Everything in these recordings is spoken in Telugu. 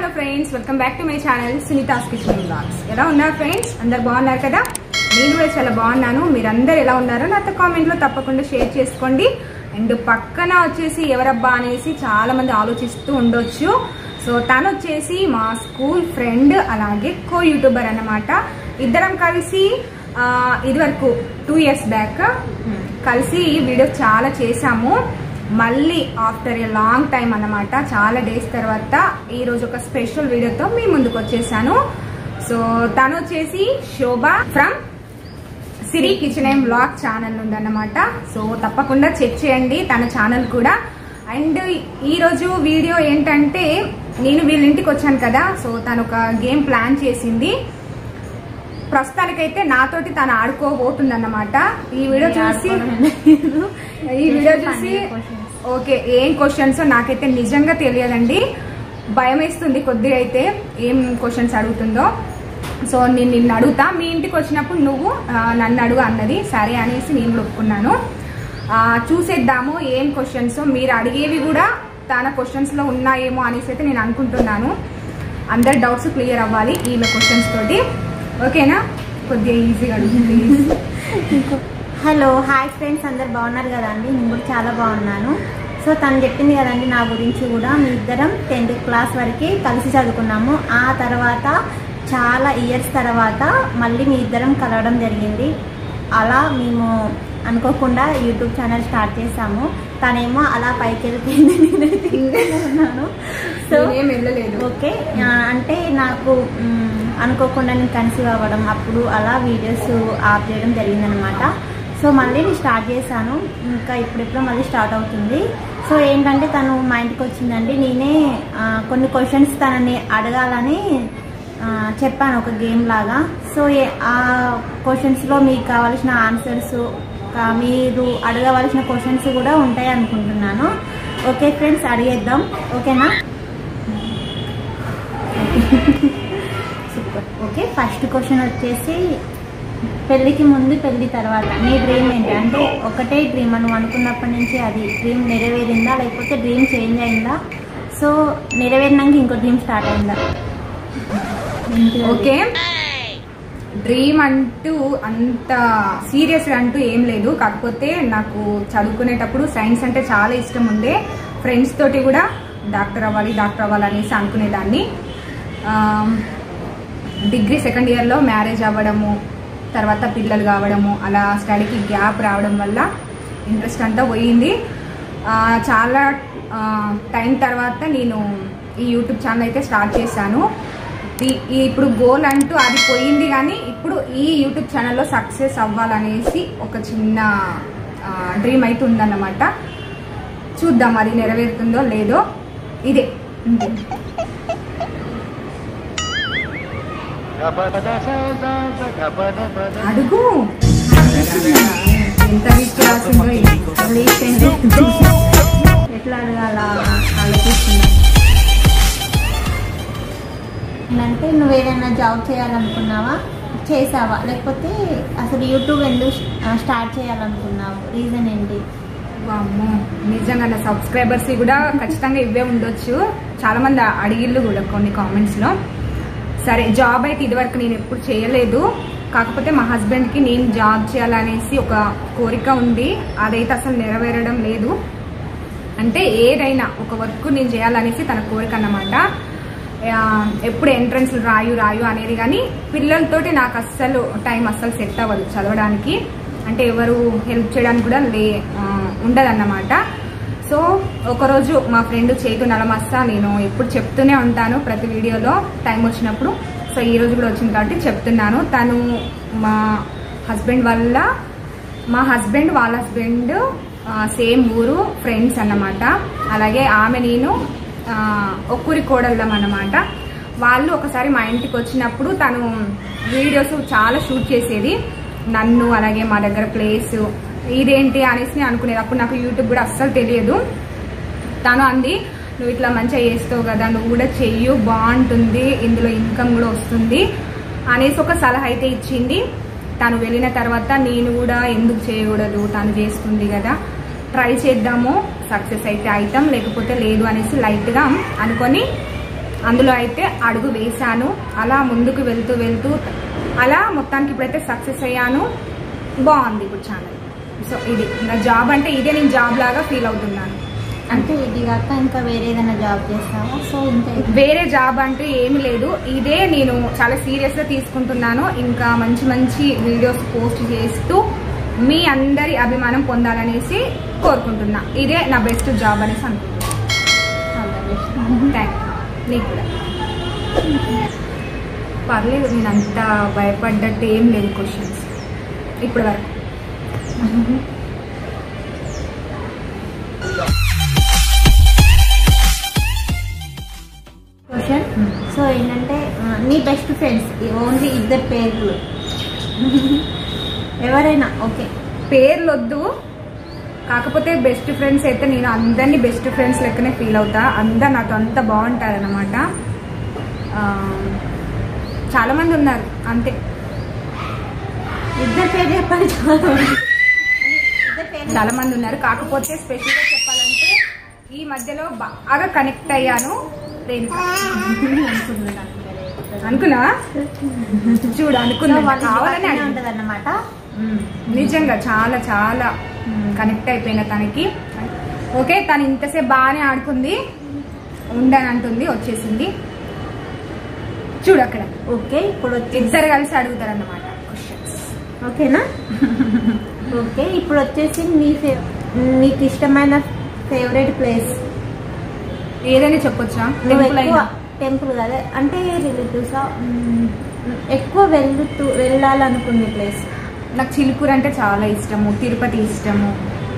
Hello friends welcome back to my channel Sunitha's kitchen blogs ఎలా ఉన్నారు ఫ్రెండ్స్ అందరు బాగున్నారు కదా నేను కూడా చాలా బాగున్నాను మీరందరు ఎలా ఉన్నారో నాతో కామెంట్లో తప్పకుండా షేర్ చేసుకోండి అండ్ పక్కన వచ్చేసి ఎవరబ్బా అనేసి చాలా మంది ఆలోచిస్తూ ఉండొచ్చు సో తను వచ్చేసి మా స్కూల్ ఫ్రెండ్ అలాగే కో యూట్యూబర్ అన్నమాట ఇద్దరం కలిసి ఆ, ఇదివరకు టూ ఇయర్స్ బ్యాక్ కలిసి వీడియో చాలా చేశాము మళ్ళీ ఆఫ్టర్ ఏ లాంగ్ టైం అన్నమాట చాలా డేస్ తర్వాత ఈ రోజు ఒక స్పెషల్ వీడియోతో మీ ముందుకు వచ్చేసాను సో తను వచ్చేసి Shobha from Siri kitchen and blog channel నుండి అన్నమాట సో తప్పకుండా చెక్ చేయండి తన ఛానల్ కూడా అండ్ ఈ రోజు వీడియో ఏంటంటే నేను వీళ్ళ ఇంటికి వచ్చాను కదా సో తను ఒక గేమ్ ప్లాన్ చేసింది ప్రస్తుతానికైతే నాతోటి తను ఆడుకోబోతుంది అన్నమాట ఈ వీడియో చూసి ఈ వీడియో చూసి ఓకే ఏం క్వశ్చన్స్ నాకైతే నిజంగా తెలియదండి భయం వేస్తుంది కొద్దిగా అయితే ఏం క్వశ్చన్స్ అడుగుతుందో సో నేను నిన్ను అడుగుతా మీ ఇంటికి వచ్చినప్పుడు నువ్వు ఆ, నన్ను అడుగు అన్నది సరే అనేసి నేను కూడా ఒప్పుకున్నాను ఆ, చూసేద్దాము ఏం క్వశ్చన్స్ మీరు అడిగేవి కూడా తన క్వశ్చన్స్ లో ఉన్నాయేమో అనేసి అయితే నేను అనుకుంటున్నాను అందరి డౌట్స్ క్లియర్ అవ్వాలి ఈమె క్వశ్చన్స్ తోటి ఓకేనా కొద్దిగా ఈజీగా అడుగుతుంది హలో హాయ్ ఫ్రెండ్స్ అందరు బాగున్నారు కదండి నేను కూడా చాలా బాగున్నాను సో తను చెప్పింది కదండి నా గురించి కూడా మీ ఇద్దరం టెన్త్ క్లాస్ వరకు కలిసి చదువుకున్నాము ఆ తర్వాత చాలా ఇయర్స్ తర్వాత మళ్ళీ మీ ఇద్దరం కలవడం జరిగింది అలా మేము అనుకోకుండా యూట్యూబ్ ఛానల్ స్టార్ట్ చేసాము తనేమో అలా పైకి వెళ్ళిపోయింది నేనైతే ఇంట్లోనే ఉన్నాను సో ఏం వెళ్ళలేదు ఓకే ఆ, అంటే నాకు మ్, అనుకోకుండా నేను కన్సీవ్ అవ్వడం అప్పుడు అలా వీడియోస్ ఆఫ్ చేయడం జరిగిందనమాట సో మళ్ళీ నేను స్టార్ట్ చేశాను ఇంకా ఇప్పుడిప్పుడు మళ్ళీ స్టార్ట్ అవుతుంది సో ఏంటంటే తను మా ఇంటికి వచ్చిందండి నేనే ఆ, కొన్ని క్వశ్చన్స్ తనని అడగాలని ఆ, చెప్పాను ఒక గేమ్ లాగా సో ఏ- ఆ క్వశ్చన్స్లో మీకు కావాల్సిన ఆన్సర్స్ మీరు అడగవలసిన క్వశ్చన్స్ కూడా ఉంటాయి అనుకుంటున్నాను ఓకే ఫ్రెండ్స్ అడిగేద్దాం ఓకేనా సూపర్ ఓకే ఫస్ట్ క్వశ్చన్ వచ్చేసి పెళ్ళికి ముందు పెళ్లి తర్వాత నీ డ్రీమ్ ఏంటి అంటే ఒకటే డ్రీమ్ నువ్వు అనుకున్నప్పటి నుంచి అది డ్రీమ్ నెరవేరిందా లేకపోతే డ్రీమ్ చేంజ్ అయిందా సో నెరవేరినాక ఇంకో డ్రీమ్ స్టార్ట్ అయిందా ఏంటి అది? ఓకే డ్రీమ్ అంటూ అంత సీరియస్ అంటూ ఏం లేదు కాకపోతే నాకు చదువుకునేటప్పుడు సైన్స్ అంటే చాలా ఇష్టం ఉండే ఫ్రెండ్స్ తోటి కూడా డాక్టర్ అవ్వాలి డాక్టర్ అవ్వాలి అనేసి అనుకునేదాన్ని డిగ్రీ సెకండ్ ఇయర్లో మ్యారేజ్ అవ్వడము తర్వాత పిల్లలు కావడము అలా స్టడీకి గ్యాప్ రావడం వల్ల ఇంట్రెస్ట్ అంతా పోయింది ఆ, చాలా ఆ, టైం తర్వాత నేను ఈ యూట్యూబ్ ఛానల్ అయితే స్టార్ట్ చేశాను ఈ- ఈ ఇప్పుడు గోల్ అంటూ అది పోయింది కానీ ఇప్పుడు ఈ యూట్యూబ్ ఛానల్లో సక్సెస్ అవ్వాలనేసి ఒక చిన్న డ్రీమ్ అయితే ఉందన్నమాట చూద్దాం అది నెరవేరుతుందో లేదో ఇదే అంతే. అడుగు ఎంత వీక్ రాసిందో ఇది. లీస్ట్ ఏంటి? ఎట్లా అడగాల ఆలోచిస్తున్నా అంటే నువ్వు ఏదైనా జాబ్ చేయాలనుకున్నావా చేసావా లేకపోతే అసలు యూట్యూబ్ ఎందుకు స్టార్ట్ చేయాలనుకున్నావు రీజన్ ఏంటి వామ్మో నిజంగా నా సబ్స్క్రైబర్స్ కూడా ఖచ్చితంగా ఇవే ఉండొచ్చు చాలా మంది అడిగిళ్ళు కూడా కొన్ని కామెంట్స్ లో సరే జాబ్ అయితే ఇదివరకు నేను ఎప్పుడు చేయలేదు కాకపోతే మా హస్బెండ్ కి నేను జాబ్ చేయాలనేసి ఒక కోరిక ఉంది అదైతే అసలు నెరవేరడం లేదు అంటే ఏదైనా ఒక వర్క్ నేను చేయాలనేసి తన కోరిక అన్నమాట ఆ, ఎప్పుడు ఎంట్రన్స్ రాయు రాయు అనేది కానీ పిల్లలతోటి నాకు అస్సలు టైం అస్సలు సెట్ అవ్వదు చదవడానికి అంటే ఎవరు హెల్ప్ చేయడానికి కూడా లే ఉండదన్నమాట సో ఒకరోజు మా ఫ్రెండ్ చేతు నలమస్తా నేను ఎప్పుడు చెప్తూనే ఉంటాను ప్రతి వీడియోలో టైం వచ్చినప్పుడు సో ఈ రోజు కూడా వచ్చింది కాబట్టి చెప్తున్నాను తను మా హస్బెండ్ వల్ల మా హస్బెండ్ వాళ్ళ హస్బెండ్ సేమ్ ఊరు ఫ్రెండ్స్ అన్నమాట అలాగే ఆమె నేను ఆ, ఒక్కూరి కోడళ్ళం అన్నమాట వాళ్ళు ఒకసారి మా ఇంటికి వచ్చినప్పుడు తను వీడియోస్ చాలా షూట్ చేసేది నన్ను అలాగే మా దగ్గర ప్లేస్ ఇదేంటి అనేసి నేను అనుకునేది అప్పుడు నాకు యూట్యూబ్ కూడా అస్సలు తెలియదు తను అంది నువ్వు ఇట్లా మంచిగా చేస్తావు కదా నువ్వు కూడా చెయ్యు బాగుంటుంది ఇందులో ఇన్కమ్ కూడా వస్తుంది అనేసి ఒక సలహా అయితే ఇచ్చింది తను వెళ్ళిన తర్వాత నేను కూడా ఎందుకు చేయకూడదు తను చేస్తుంది కదా ట్రై చేద్దాము సక్సెస్ అయితే అవుతాం లేకపోతే లేదు అనేసి లైట్గా అనుకొని అందులో అయితే అడుగు వేశాను అలా ముందుకు వెళ్తూ వెళ్తూ అలా మొత్తానికి ఇప్పుడైతే సక్సెస్ అయ్యాను బాగుంది ఇప్పుడు ఛానల్ సో ఇది నా జాబ్ అంటే ఇదే నేను జాబ్ లాగా ఫీల్ అవుతున్నాను అంటే ఇది కాక ఇంకా వేరే ఏదైనా జాబ్ చేస్తావా సో ఇంకా వేరే జాబ్ అంటూ ఏమీ లేదు ఇదే నేను చాలా సీరియస్ గా తీసుకుంటున్నాను ఇంకా మంచి మంచి వీడియోస్ పోస్ట్ చేస్తూ మీ అందరి అభిమానం పొందాలనేసి కోరుకుంటున్నా ఇదే నా బెస్ట్ జాబ్ అనేసి అనుకుంటున్నాను థ్యాంక్ నీకు కూడా పర్లేదు నేను అంత భయపడ్డట్టు ఏం లేదు క్వశ్చన్స్ ఇప్పటి వరకు క్వశ్చన్ సో ఏంటంటే ఆ, నీ బెస్ట్ ఫ్రెండ్స్ ఓన్లీ ఇద్దరు పేర్లు ఎవరైనా ఓకే పేర్లు వద్దు కాకపోతే బెస్ట్ ఫ్రెండ్స్ అయితే నేను అందరినీ బెస్ట్ ఫ్రెండ్స్ లెక్కనే ఫీల్ అవుతా అందరు నాతో అంత బాగుంటారు అనమాట చాలా మంది ఉన్నారు అంతే ఇద్దరు పేరు చెప్పాలి చాలా ఇద్దరు పేర్లు చాలా మంది ఉన్నారు కాకపోతే స్పెషల్ గా చెప్పాలంటే ఈ మధ్యలో బాగా కనెక్ట్ అయ్యాను రేణుక అనుకుంటున్నాను అనుకున్నా చూడు అనుకున్నా కావాలని అడిగింది. ఉంటది అన్నమాట మ్మ్. నిజంగా చాలా చాలా కనెక్ట్ అయిపోయిన తనకి ఓకే తను ఇంతసేపు బాగానే ఆడుకుంది ఉండని అంటుంది వచ్చేసింది చూడు అక్కడ ఓకే ఇప్పుడు వచ్చేసి ఇద్దరు కలిసి అడుగుతారు అన్నమాట క్వశ్చన్స్ ఓకేనా ఓకే ఇప్పుడు వచ్చేసి మీ ఫేవ్ మీకు ఇష్టమైన ఫేవరెట్ ప్లేస్ ఏదైనా చెప్పొచ్చా నువ్వు టెంపుల్ ఎక్కువ అయినా టెంపుల్ కదా అంటే రిలేటివ్స్ ఎక్కువ వెళ్తూ వెళ్ళాలనుకునే ప్లేస్ నాకు చిలుకూరు అంటే చాలా ఇష్టము తిరుపతి ఇష్టము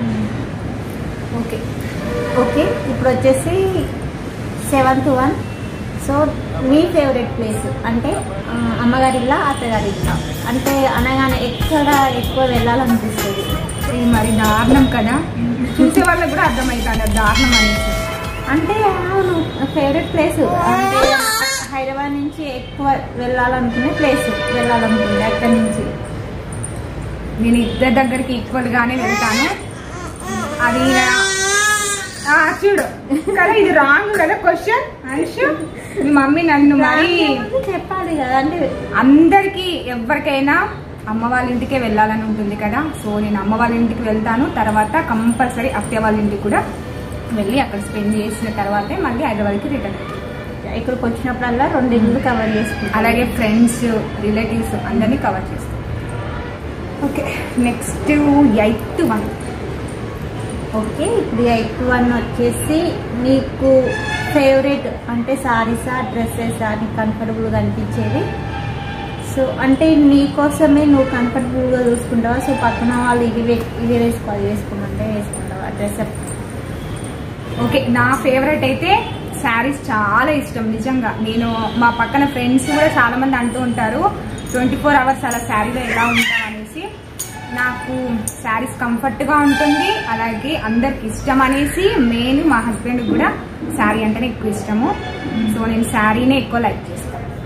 ఓకే ఓకే ఇప్పుడు వచ్చేసి సెవెంత్ వన్ సో మీ ఫేవరెట్ ప్లేస్ అంటే ఆ, అమ్మగారి ఇల్లా అత్తగారి ఇల్లా అంటే అనగానే ఎక్కడ ఎక్కువ వెళ్ళాలనిపిస్తుంది ఇది మరి దారుణం కదా చూసే వాళ్ళకి కూడా అర్థమవుతుంది అది దారుణం అనేసి అంటే అవును ఫేవరెట్ ప్లేస్ అంటే హైదరాబాద్ నుంచి ఎక్కువ వెళ్ళాలనుకునే ప్లేస్ వెళ్ళాలనుకుంది అక్కడి నుంచి నేను ఇద్దరి దగ్గరికి ఈక్వల్ గానే వెళ్తాను అది నా- ఆ, చూడు కదా ఇది రాంగ్ కదా క్వశ్చన్ అంశు మీ మమ్మీ నన్ను మరి ముందు చెప్పాలి కదా అంటే అందరికి ఎవరికైనా అమ్మ వాళ్ళ ఇంటికే వెళ్ళాలని ఉంటుంది కదా సో నేను అమ్మ వాళ్ళ ఇంటికి వెళ్తాను తర్వాత కంపల్సరీ అత్తయ్య వాళ్ళ ఇంటికి కూడా వెళ్ళి అక్కడ స్పెండ్ చేసిన తర్వాతే మళ్ళీ హైదరాబాద్కి రిటర్న్ ఇక్కడికి వచ్చినప్పుడల్లా రెండు ఇల్లు కవర్ చేసుకుంటాం అలాగే ఫ్రెండ్స్ రిలేటివ్స్ అందరినీ కవర్ చేస్తాం okay next eighth one okay ఇప్పుడు ఎయిత్ వన్ వచ్చేసి నీకు ఫేవరెట్ అంటే సారీసా డ్రెస్సెసా నీకు కంఫర్టబుల్గా అనిపించేది సో అంటే నీకోసమే నువ్వు కంఫర్టబుల్గా చూసుకుంటావా సో పక్కన వాళ్ళు ఇది వే- ఇది వేసుకో అది వేసుకుంటే వేసుకుంటావా డ్రెస్ ఓకే నా ఫేవరెట్ అయితే శారీస్ చాలా ఇష్టం నిజంగా నేను మా పక్కన ఫ్రెండ్స్ కూడా చాలా మంది అంటూ ఉంటారు ట్వంటీ ఫోర్ అవర్స్ అలా శారీలో ఎలా ఉంటాం అనేసి నాకు శారీస్ కంఫర్ట్గా ఉంటుంది అలాగే అందరికి ఇష్టం అనేసి మెయిన్ మా హస్బెండ్ కూడా శారీ అంటేనే ఎక్కువ ఇష్టము సో నేను శారీనే ఎక్కువ లైక్ చేస్తాను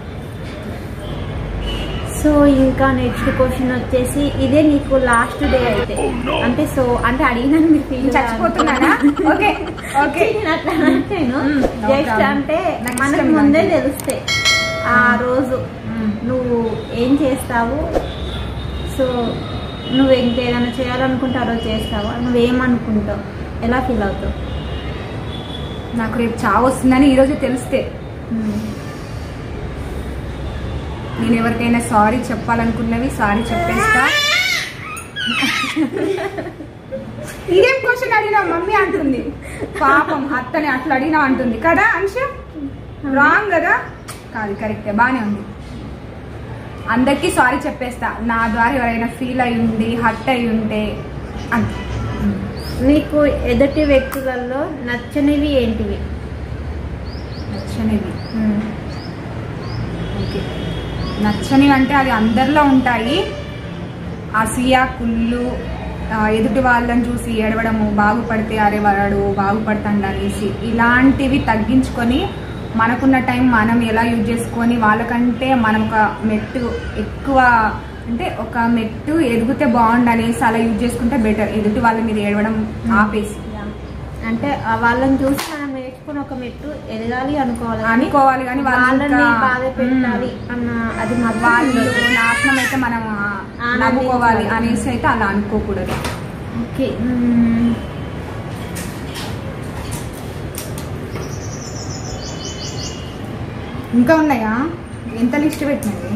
సో ఇంకా నెక్స్ట్ క్వశ్చన్ వచ్చేసి ఇదే నీకు లాస్ట్ డే అయితే అంటే సో అంటే అడిగినాను మీరు ఫీల్ చచ్చిపోతున్నానా ఓకే ఓకే నేను అట్లా అంటేను Mm, no జస్ట్ problem. అంటే నాకు మనకు ఇష్టం ముందే ఇలాంటివి. తెలుస్తే ఆ రోజు నువ్వు ఏం చేస్తావు సో నువ్వు ఇంకేదైనా చేయాలనుకుంటే ఆ రోజు చేస్తావా నువ్వేమనుకుంటావు ఎలా ఫీల్ అవుతావు నాకు రేపు చావు వస్తుందని ఈరోజు తెలిస్తే నేను ఎవరికైనా సారీ చెప్పాలనుకున్నవి సారీ చెప్పేస్తా ఇదేం క్వశ్చన్ అడిగినా మమ్మీ అంటుంది పాపం అత్తని అట్లా అడిగినా అంటుంది కదా అంశ రాంగ్ కదా కాదు కరెక్టే బానే ఉంది అందరికీ సారీ చెప్పేస్తా నా ద్వారా ఎవరైనా ఫీల్ అయి ఉండి హర్ట్ అయి ఉంటే అంతే నీకు ఎదుటి వ్యక్తులలో నచ్చనివి ఏంటివి నచ్చనివి ఓకే నచ్చనివి అంటే అది అందరిలో ఉంటాయి అసియా కుళ్ళు ఆ, ఎదుటి వాళ్ళని చూసి ఏడవడము బాగుపడితే అరే వాడు బాగుపడతాడు అనేసి ఇలాంటివి తగ్గించుకొని మనకున్న టైం మనం ఎలా యూజ్ చేసుకొని వాళ్ళకంటే మనం ఒక మెట్టు ఎక్కువ అంటే ఒక మెట్టు ఎదిగితే బాగుండు అనేసి అలా యూజ్ చేసుకుంటే బెటర్ ఎదుటి వాళ్ళ మీద ఏడవడం ఆపేసి అంటే ఆ వాళ్ళని చూసి మనం నేర్చుకుని ఒక మెట్టు ఎదగాలి అనుకోవాలి కానీ అనుకోవాలి కానీ వాళ్ళు వాళ్ళని ఇంకా- బాధ పెట్టాలి అన్న అది మాత్రం వాళ్ళు ఉండదు. నాశనం అయితే మనం ఆ, ఆనందించాలి. నవ్వుకోవాలి అనేసి అయితే అలా అనుకోకూడదు ఓకే మ్మ్. ఇంకా ఉన్నాయా ఎంత లిస్ట్ పెట్టినవి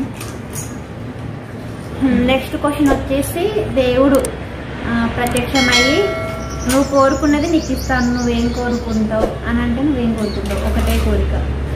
నెక్స్ట్ క్వశ్చన్ వచ్చేసి దేవుడు ఆ, ప్రత్యక్షమయ్యి నువ్వు కోరుకున్నది నీకు ఇస్తాను నువ్వేం కోరుకుంటావు అని అంటే నువ్వేం కోరుకుంటావు ఒకటే కోరిక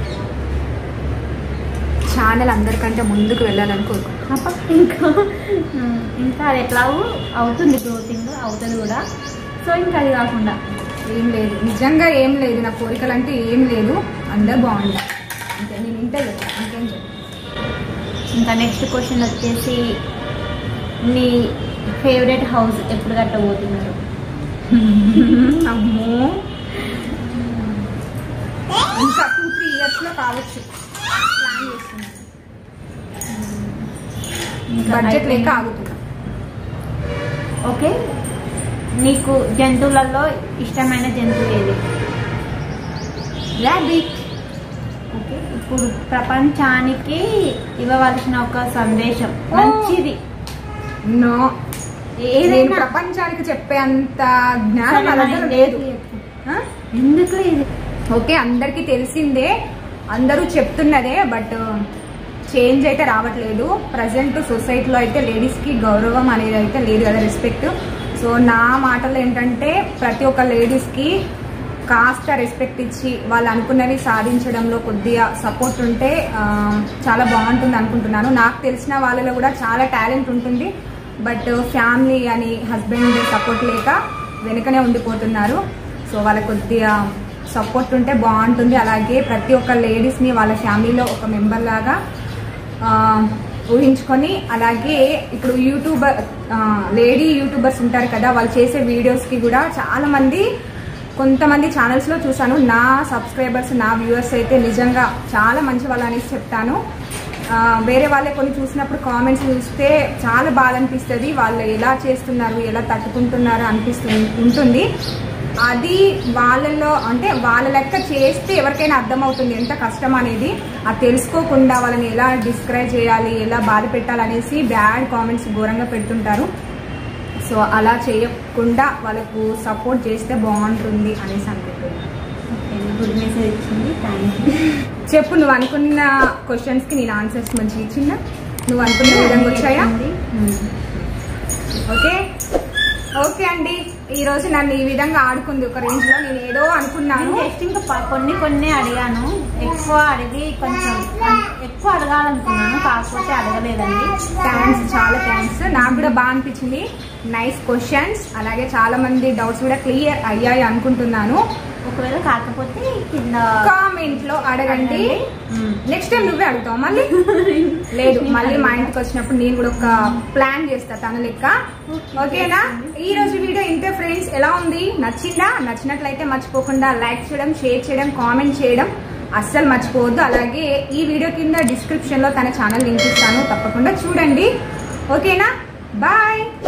ఛానల్ అందరికంటే ముందుకు వెళ్ళాలని కోరుకుంటున్నాను అప్ప ఇంకా ఉమ్, ఇంకా అది ఎట్లాగో అవుతుంది గ్రోతింగ్ అవుతుంది కూడా సో ఇంకా అది కాకుండా ఏం లేదు నిజంగా ఏం లేదు నా కోరికలు అంటే ఏం లేదు అందరు బాగుండాలి అంతే నేను ఇంతే కదా ఇంకేం చెప్పు ఇంకా నెక్స్ట్ క్వశ్చన్ వచ్చేసి మీ ఫేవరెట్ హౌస్ ఎప్పుడు కట్టబోతున్నారు అమ్మో ఇంకా టూ త్రీ ఇయర్స్ లో కావచ్చు ప్లాన్ చేస్తున్నాను ఇంకా బడ్జెట్ లేక అయిపోయింది. ఆగుతున్నా ఓకే నీకు జంతువులలో ఇష్టమైన జంతువు ఏది ర్యాబిట్ ఓకే ఇప్పుడు ప్రపంచానికి ఇవ్వవలసిన ఒక సందేశం ఓ. మంచిది నో నేను ఏదైనా ప్రపంచానికి చెప్పే అంత జ్ఞానం సరే, నా మన దగ్గర ఇండియాకి లేదు చెప్పు. ఆ? ఎందుకు ఇది ఓకే అందరికీ తెలిసిందే అందరూ చెప్తున్నదే బట్ చేంజ్ అయితే రావట్లేదు ప్రజెంట్ సొసైటీలో అయితే లేడీస్కి గౌరవం అనేది అయితే లేదు కదా రెస్పెక్ట్ సో నా మాటలు ఏంటంటే ప్రతి ఒక్క లేడీస్కి కాస్త రెస్పెక్ట్ ఇచ్చి వాళ్ళు అనుకున్నవి సాధించడంలో కొద్దిగా సపోర్ట్ ఉంటే ఆ, చాలా బాగుంటుంది అనుకుంటున్నాను నాకు తెలిసిన వాళ్ళలో కూడా చాలా టాలెంట్ ఉంటుంది బట్ ఫ్యామిలీ అని హస్బెండ్ సపోర్ట్ లేక వెనుకనే ఉండిపోతున్నారు సో వాళ్ళకి కొద్దిగా సపోర్ట్ ఉంటే బాగుంటుంది అలాగే ప్రతి ఒక్క లేడీస్ని వాళ్ళ ఫ్యామిలీలో ఒక మెంబర్ లాగా ఆ, ఊహించుకొని అలాగే ఇప్పుడు యూట్యూబర్ లేడీ యూట్యూబర్స్ ఉంటారు కదా వాళ్ళు చేసే వీడియోస్కి కూడా చాలా మంది కొంతమంది ఛానల్స్లో చూసాను నా సబ్స్క్రైబర్స్ నా వ్యూవర్స్ అయితే నిజంగా చాలా మంచి వాళ్ళు అనేసి చెప్తాను ఆ, వేరే వాళ్ళే కొన్ని చూసినప్పుడు కామెంట్స్ చూస్తే చాలా బాధ అనిపిస్తుంది వాళ్ళు ఎలా చేస్తున్నారు ఎలా తట్టుకుంటున్నారు అనిపిస్తుంది ఉంటుంది అది వాళ్ళలో అంటే వాళ్ళ లెక్క చేస్తే ఎవరికైనా అర్థమవుతుంది ఎంత కష్టం అనేది అది తెలుసుకోకుండా వాళ్ళని ఎలా డిస్క్రైబ్ చేయాలి ఎలా బాధ పెట్టాలనేసి బ్యాడ్ కామెంట్స్ ఘోరంగా పెడుతుంటారు సో అలా చేయకుండా వాళ్ళకు సపోర్ట్ చేస్తే బాగుంటుంది అనేసి అనుకుంటున్నాను గుడ్ మెసేజ్ ఇచ్చింది థ్యాంక్ యూ చెప్పు నువ్వు అనుకున్న క్వశ్చన్స్ కి నేను ఆన్సర్స్ మంచిగా ఇచ్చిందా నువ్వు అనుకున్న విధంగా వచ్చాయా ఓకే ఓకే అండి ఈ రోజు నన్ను ఈ విధంగా ఆడుకుంది ఒక రేంజ్ లో నేను ఏదో అనుకున్నాను జస్ట్ ఇంకా ప- కొన్ని కొన్ని అడిగాను ఎక్కువ అడిగి కొంచెం ఎక్కువ అడగాలనుకున్నాను కాకపోతే అడగలేదండి థ్యాంక్స్ చాలా థ్యాంక్స్ నాకు కూడా బాగా అనిపించింది నైస్ క్వశ్చన్స్ అలాగే చాలా మంది డౌట్స్ కూడా క్లియర్ అయ్యాయి అనుకుంటున్నాను ఒకవేళ కాకపోతే కింద కామెంట్ లో అడగండి మ్మ్. నెక్స్ట్ టైం నువ్వే అడుగుతావు మళ్ళీ లేదు మళ్ళీ మా ఇంటికి వచ్చినప్పుడు నేను కూడా ఒక ప్లాన్ చేస్తా తన లెక్క ఓకేనా ఈ రోజు వీడియో ఇంతే ఫ్రెండ్స్ ఎలా ఉంది నచ్చిందా నచ్చినట్లయితే మర్చిపోకుండా లైక్ చేయడం షేర్ చేయడం కామెంట్ చేయడం అస్సలు మర్చిపోవద్దు అలాగే ఈ వీడియో కింద డిస్క్రిప్షన్ లో తన ఛానల్ లింక్ ఇస్తాను తప్పకుండా చూడండి ఓకేనా బాయ్